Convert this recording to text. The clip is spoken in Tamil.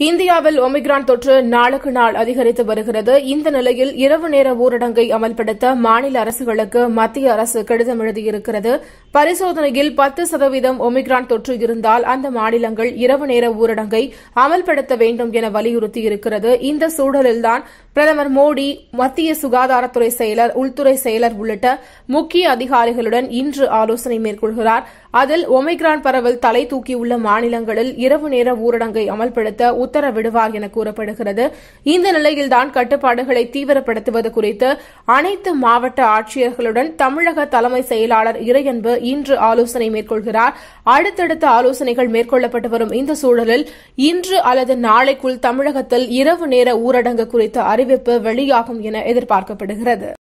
இந்தியாவில் ஒமிக்ரான் தொற்று நாளுக்கு நாள் அதிகரித்து வருகிறது இந்த நிலையில் இரவு நேர ஊரடங்கை அமல்படுத்த மாநில அரசுகளுக்கு மத்திய அரசு கடிதம் எழுதியிருக்கிறது பரிசோதனையில் பத்து சதவீதம் ஒமிக்ரான் தொற்று இருந்தால் அந்த மாநிலங்கள் இரவு நேர ஊரடங்கை அமல்படுத்த வேண்டும் என வலியுறுத்தியிருக்கிறது இந்த சூழலில்தான் பிரதமர் மோடி மத்திய சுகாதாரத்துறை செயலர் உள்துறை செயலர் உள்ளிட்ட முக்கிய அதிகாரிகளுடன் இன்று ஆலோசனை மேற்கொள்கிறார் அதில் ஒமிக்ரான் பரவல் தலை தூக்கியுள்ள மாநிலங்களில் இரவு நேர ஊரடங்கை அமல்படுத்த உத்தரவிடுவார் என கூறப்படுகிறது இந்த நிலையில்தான் கட்டுப்பாடுகளை தீவிரப்படுத்துவது குறித்து அனைத்து மாவட்ட ஆட்சியர்களுடன் தமிழக தலைமை செயலாளர் இறையன்பு இன்று ஆலோசனை மேற்கொள்கிறார் அடுத்தடுத்த ஆலோசனைகள் மேற்கொள்ளப்பட்டு வரும் இந்த சூழலில் இன்று அல்லது நாளைக்குள் தமிழகத்தில் இரவு நேர ஊரடங்கு குறித்த அறிவிப்பு வெளியாகும் என எதிர்பார்க்கப்படுகிறது